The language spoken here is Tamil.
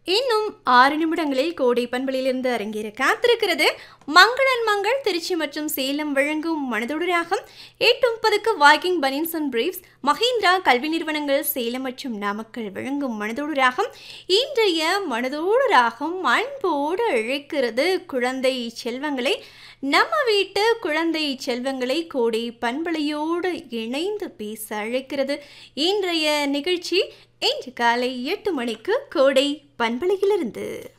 இன்னும் ஆறு நிமிடங்களில் கோடை பண்பலிலிருந்து அரங்கேற காத்திருக்கிறது மங்களன் மங்கள் திருச்சி மற்றும் சேலம் வழங்கும் மனதோடு ராகம் எட்டு முப்பதுக்கு வாக்கிங் பனின்ஸ் அண்ட் பிரீவ்ஸ் மஹிந்திரா கல்வி நிறுவனங்கள் சேலம் மற்றும் நாமக்கல் வழங்கும் மனதோடு ராகம் இன்றைய மனதோடு ராகம் அன்போடு அழைக்கிறது குழந்தை செல்வங்களை நம்ம வீட்டு குழந்தை செல்வங்களை கோடை பண்பலையோடு இணைந்து பேச அழைக்கிறது இன்றைய நிகழ்ச்சி இன்று காலை எட்டு மணிக்கு கோடை பண்பலையிலிருந்து